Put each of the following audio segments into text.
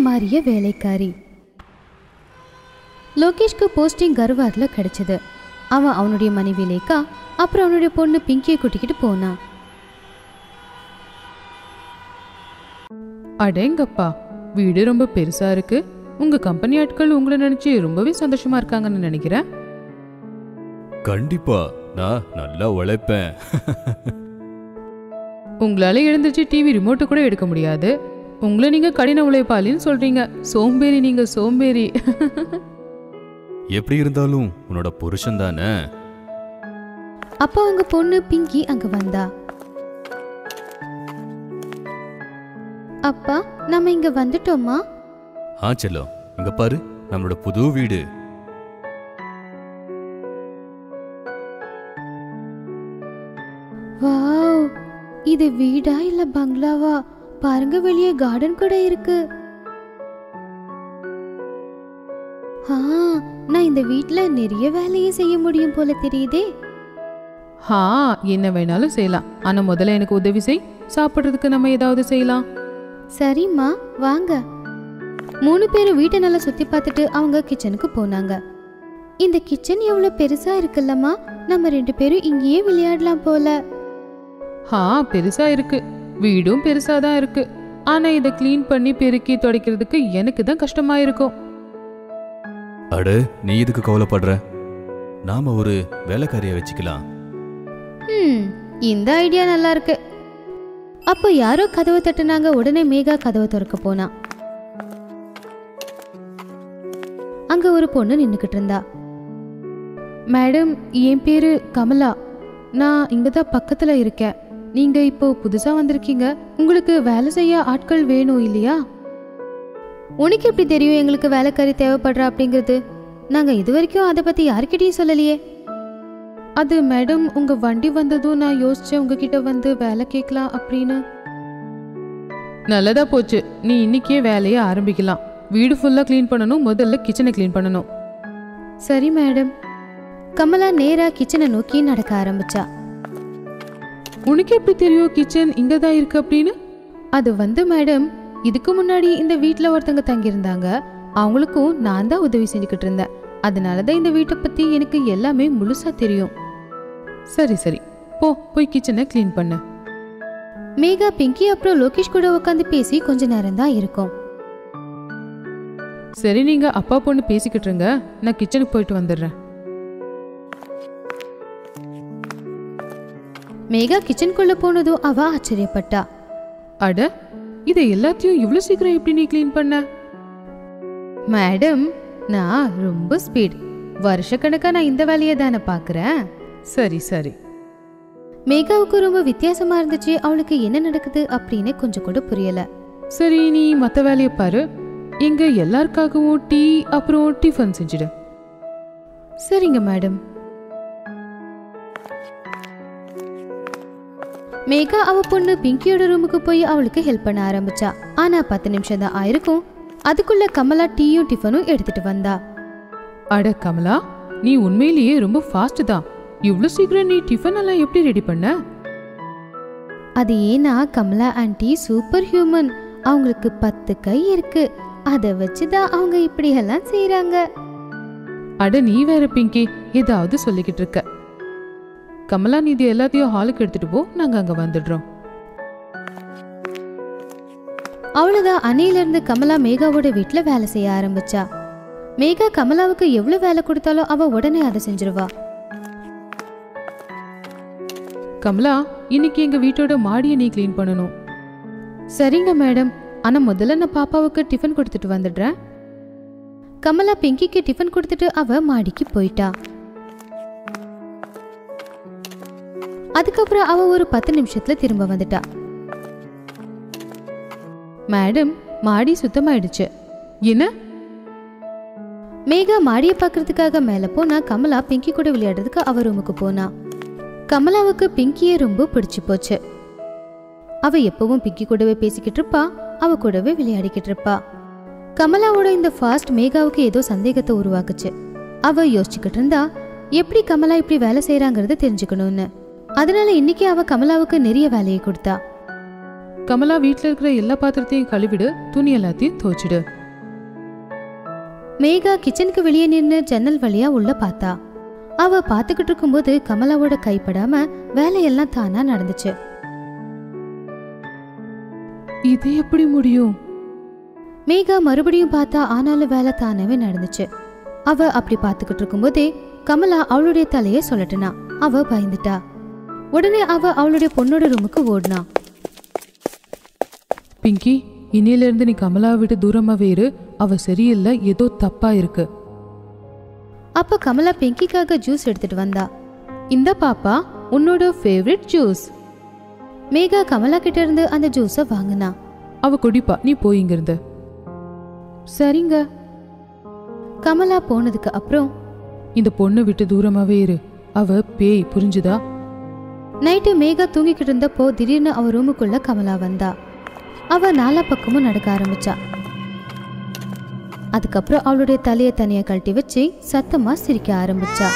மாறிய வேலைக்காரி லோகேஷ்க்கு போஸ்டிங் கர்வாரில் கிடைச்சது அவன் அவனுடைய மனைவி லேக்கா அப்புறம் அவனுடைய பொண்ணு பிங்கியை கூட்டிக்கிட்டு போனான் அடேங்கப்பா வீடு ரொம்ப பெருசா இருக்கு உங்க கம்பெனி ஆட்கள் உங்களை நினைச்சு ரொம்பவே சந்தோஷமா இருக்காங்கன்னு நினைக்கிறேன் கண்டிப்பா நான் நல்லா உழைப்பேன் உங்களால எழுந்திருச்சு டிவி ரிமோட்டை கூட எடுக்க முடியாது உங்களை நீங்க கடின உழைப்பாளின்னு சொல்றீங்க சோம்பேறி நீங்க சோம்பேறி எப்படி இருந்தாலும் உன்னோட புருஷன் தானே அப்போ அவங்க பொண்ணு பிங்கி அங்க வந்தா அப்பா நம்ம இங்க வந்துட்டோமா ஆ செல்லம் இங்க பாரு நம்மளோட புது வீடு வாவ் இது வீடா இல்ல பங்களாவா பாருங்க வெளியே கார்டன் கூட இருக்கு ஆ நான் இந்த வீட்ல நிறைய வேலையை செய்ய முடியும் போல தெரியுதே ஹா என்ன வேணாலும் செய்யலாம் ஆனா முதல்ல எனக்கு உதவி செய் சாப்பிடுறதுக்கு நம்ம ஏதாவது செய்யலாம் சரிம்மா வாங்க மூணு பேரும் வீட்டை நல்லா சுத்தி பார்த்துட்டு அவங்க கிச்சனுக்கு போனாங்க இந்த கிச்சன் எவ்வளவு பெருசா இருக்குல்லம்மா நம்ம ரெண்டு பேரும் இங்கேயே விளையாடலாம் போல ஹா பெருசா இருக்கு வீடும் பெருசா தான் இருக்கு ஆனா இதை க்ளீன் பண்ணி பெருக்கி துடைக்கிறதுக்கு எனக்கு தான் கஷ்டமா இருக்கும் அட நீ இதுக்கு கவலைப்படுற நாம ஒரு வேலைக்காரியை வச்சுக்கலாம் ம் இந்த ஐடியா நல்லா இருக்கு அப்போ யாரோ கதவை தட்டுனாங்க உடனே மேகா கதவை திறக்க போனா அங்க ஒரு பொண்ணு நின்னுக்கிட்டு இருந்தா மேடம் என் பேரு கமலா நான் இங்க தான் பக்கத்துல இருக்கேன் நீங்க இப்போ புதுசா வந்திருக்கீங்க உங்களுக்கு வேலை செய்ய ஆட்கள் வேணும் இல்லையா உனக்கு எப்படி தெரியும் எங்களுக்கு வேலைக்காரி தேவைப்படுறா அப்படிங்கிறது நாங்க இது வரைக்கும் அதை பத்தி யாருக்கிட்டையும் சொல்லலையே அது மேடம் உங்க வண்டி வந்ததும் நான் யோசிச்சேன் உங்ககிட்ட வந்து வேலை கேட்கலாம் அப்படின்னு நல்லதா போச்சு நீ இன்னைக்கே வேலையை ஆரம்பிக்கலாம் வீடு ஃபுல்லா க்ளீன் பண்ணணும் முதல்ல கிச்சனை க்ளீன் பண்ணணும் சரி மேடம் கமலா நேரா கிச்சனை நோக்கி நடக்க ஆரம்பிச்சா உனக்கு எப்படி தெரியும் கிச்சன் இங்க தான் இருக்கு அப்படின்னு அது வந்து மேடம் இதுக்கு முன்னாடி இந்த வீட்ல ஒருத்தங்க தங்கியிருந்தாங்க அவங்களுக்கும் நான் தான் உதவி செஞ்சுக்கிட்டு இருந்தேன் அதனால தான் இந்த வீட்டை பத்தி எனக்கு எல்லாமே முழுசா தெரியும் சரி சரி போ போய் கிச்சனை க்ளீன் பண்ணு மேகா பிங்கி அப்புறம் லோகேஷ் கூட உட்காந்து பேசி கொஞ்ச நேரம் தான் இருக்கும் சரி நீங்க அப்பா பொண்ணு பேசிக்கிட்டு இருங்க நான் கிச்சனுக்கு போயிட்டு வந்துடுறேன் மேகா கிச்சனுக்குள்ள போனதும் அவ ஆச்சரியப்பட்டா அட இதை எல்லாத்தையும் இவ்ளோ சீக்கிரம் எப்படி நீ க்ளீன் பண்ண மேடம் நான் ரொம்ப ஸ்பீட் வருஷக்கணக்கா நான் இந்த வேலையை தானே பாக்குறேன் சரி சரி மேகாவுக்கு ரொம்ப வித்தியாசமா இருந்துச்சு அவளுக்கு என்ன நடக்குது அப்படின்னு கொஞ்சம் கூட புரியல சரி நீ மத்த வேலையை பாரு இங்க எல்லாருக்காகவும் டீ அப்புறம் டிஃபன் செஞ்சிடு சரிங்க மேடம் மேகா அவ பொண்ணு பிங்கியோட ரூமுக்கு போய் அவளுக்கு ஹெல்ப் பண்ண ஆரம்பிச்சா ஆனா பத்து நிமிஷம் தான் ஆயிருக்கும் அதுக்குள்ள கமலா டீயும் டிஃபனும் எடுத்துட்டு வந்தா அட கமலா நீ உண்மையிலேயே ரொம்ப ஃபாஸ்ட் தான் இவ்ளோ சீக்கிரம் நீ டிஃபன் எல்லாம் எப்படி ரெடி பண்ண அது ஏன்னா கமலா ஆன்ட்டி சூப்பர் ஹியூமன் அவங்களுக்கு பத்து கை இருக்கு அதை வச்சுதான் அவங்க இப்படி எல்லாம் செய்றாங்க அட நீ வேற பிங்கி ஏதாவது சொல்லிக்கிட்டு இருக்க கமலா நீ இது எல்லாத்தையும் ஹாலுக்கு எடுத்துட்டு போ நாங்க அங்க வந்துடுறோம் அவ்வளவுதான் அன்னையில இருந்து கமலா மேகாவோட வீட்ல வேலை செய்ய ஆரம்பிச்சா மேகா கமலாவுக்கு எவ்வளவு வேலை கொடுத்தாலும் அவ உடனே அதை செஞ்சிருவா கமலா இன்னைக்கு எங்க வீட்டோட மாடியை நீ க்ளீன் பண்ணணும் சரிங்க மேடம் ஆனா முதல்ல நான் பாப்பாவுக்கு டிஃபன் கொடுத்துட்டு வந்துடுறேன் கமலா பிங்கிக்கு டிஃபன் கொடுத்துட்டு அவ மாடிக்கு போயிட்டா அதுக்கப்புறம் அவ ஒரு பத்து நிமிஷத்துல திரும்ப வந்துட்டா மேடம் மாடி சுத்தமாயிடுச்சு என்ன மேகா மாடியை பார்க்கறதுக்காக மேல போனா கமலா பிங்கி கூட விளையாடுறதுக்கு அவ ரூமுக்கு போனா கமலாவுக்கு பிங்கியை ரொம்ப பிடிச்சு போச்சு அவ எப்பவும் பிங்கி கூடவே பேசிக்கிட்டு இருப்பா அவ கூடவே விளையாடிக்கிட்டு இருப்பா கமலாவோட இந்த ஃபாஸ்ட் மேகாவுக்கு ஏதோ சந்தேகத்தை உருவாக்குச்சு அவ யோசிச்சுக்கிட்டு இருந்தா எப்படி கமலா இப்படி வேலை செய்யறாங்கறத தெரிஞ்சுக்கணும்னு அதனால இன்னைக்கு அவ கமலாவுக்கு நிறைய வேலையை கொடுத்தா கமலா வீட்ல இருக்கிற எல்லா பாத்திரத்தையும் கழுவிடு துணி எல்லாத்தையும் துவைச்சிடு மேகா கிச்சனுக்கு வெளியே நின்று ஜன்னல் வழியா உள்ள பார்த்தா அவ பார்த்துக்கிட்டு இருக்கும்போது கமலாவோட கைப்படாம வேலையெல்லாம் தானா நடந்துச்சு இது எப்படி முடியும் மேகா மறுபடியும் பார்த்தா ஆனாலும் வேலை தானாவே நடந்துச்சு அவ அப்படி பார்த்துக்கிட்டு இருக்கும்போதே கமலா அவளுடைய தலைய சொல்லட்டுனா அவ பயந்துட்டா உடனே அவ அவளுடைய பொண்ணோட ரூமுக்கு ஓடினா பிங்கி இன்னையில இருந்து நீ கமலாவை விட்டு தூரமாவே இரு அவ சரியில்லை ஏதோ தப்பா இருக்கு அப்ப கமலா பிங்கிக்காக ஜூஸ் எடுத்துட்டு வந்தா இந்த பாப்பா உன்னோட ஃபேவரட் ஜூஸ் மேகா கமலா கிட்ட இருந்து அந்த ஜூஸை வாங்கினா அவ குடிப்பா நீ போய் இங்கிருந்து சரிங்க கமலா போனதுக்கு அப்புறம் இந்த பொண்ணை விட்டு தூரமாவே இரு அவ பேய் புரிஞ்சுதா நைட்டு மேகா தூங்கிக்கிட்டு இருந்தப்போ திடீர்னு அவ ரூமுக்குள்ள கமலா வந்தா அவ நாலா பக்கமும் நடக்க ஆரம்பிச்சா அதுக்கப்புறம் அவளுடைய தலைய தனியா கழட்டி வச்சு சத்தமா சிரிக்க ஆரம்பிச்சா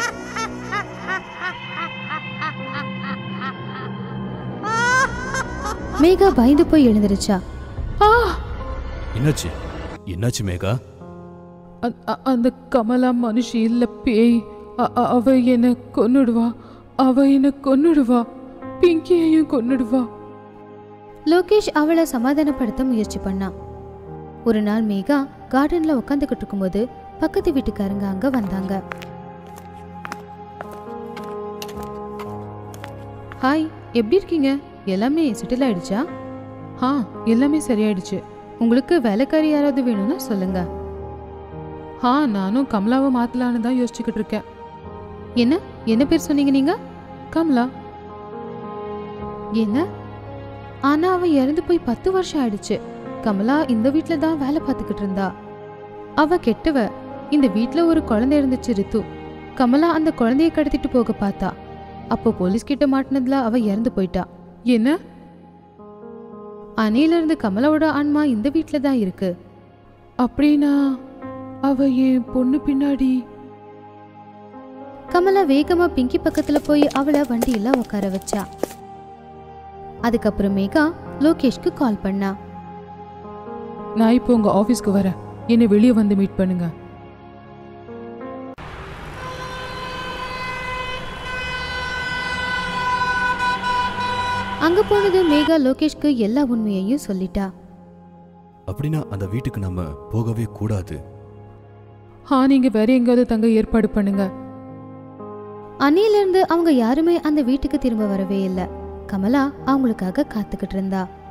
மேகா பயந்து போய் எழுந்திருச்சா ஆ என்னாச்சு என்னாச்சு மேகா அ- அ- அந்த கமலா மனுஷி இல்ல பேய் அ- அ- அவ என்ன கொன்னுடுவா அவ என்ன கொன்னுடுவா பிங்கியையும் கொன்னுடுவா லோகேஷ் அவளை சமாதானப்படுத்த முயற்சி பண்ணான் ஒரு நாள் மேகா கார்டன்ல உட்காந்துக்கிட்டு இருக்கும்போது பக்கத்து வீட்டுக்காரங்க அங்க வந்தாங்க ஹாய் எப்படி இருக்கீங்க எல்லாமே செட்டில் ஆயிடுச்சா ஆ எல்லாமே சரியாயிடுச்சு உங்களுக்கு வேலைக்காரி யாராவது வேணும்னா சொல்லுங்க ஆ நானும் கமலாவை மாத்தலான்னு தான் யோசிச்சுக்கிட்டு இருக்கேன் என்ன என்ன பேர் சொன்னீங்க நீங்க கமலா என்ன ஆனா அவ இறந்து போய் பத்து வருஷம் ஆயிடுச்சு கமலா இந்த வீட்ல தான் வேலை பார்த்துக்கிட்டு இருந்தா அவ கெட்டவ இந்த வீட்ல ஒரு குழந்தை இருந்துச்சு ரித்து கமலா அந்த குழந்தைய கடத்திட்டு போக பார்த்தா அப்போ போலீஸ் கிட்ட மாட்டினதுல அவ இறந்து போயிட்டா என்ன அணையில இருந்து கமலாவோட ஆன்மா இந்த வீட்ல தான் இருக்கு அப்படின்னா அவ என் பொண்ணு பின்னாடி கமலா வேகமா பிங்கி பக்கத்துல போய் அவளை வண்டியில உட்கார வச்சா அதுக்கப்புறம் மேகா லோகேஷ்க்கு கால் பண்ணா நான் இப்போ உங்க ஆபீஸ்க்கு வரேன் என்னை வெளியே வந்து மீட் பண்ணுங்க அங்க போனது மேகா லோகேஷ்க்கு எல்லா உண்மையையும் சொல்லிட்டா அப்படின்னா அந்த வீட்டுக்கு நம்ம போகவே கூடாது ஆ நீங்க வேற எங்கேயாவது தங்க ஏற்பாடு பண்ணுங்க அன்னையில இருந்து அவங்க யாருமே அந்த வீட்டுக்கு திரும்ப வரவே இல்ல கமலா அவங்களுக்காக காத்துக்கிட்டு இருந்தா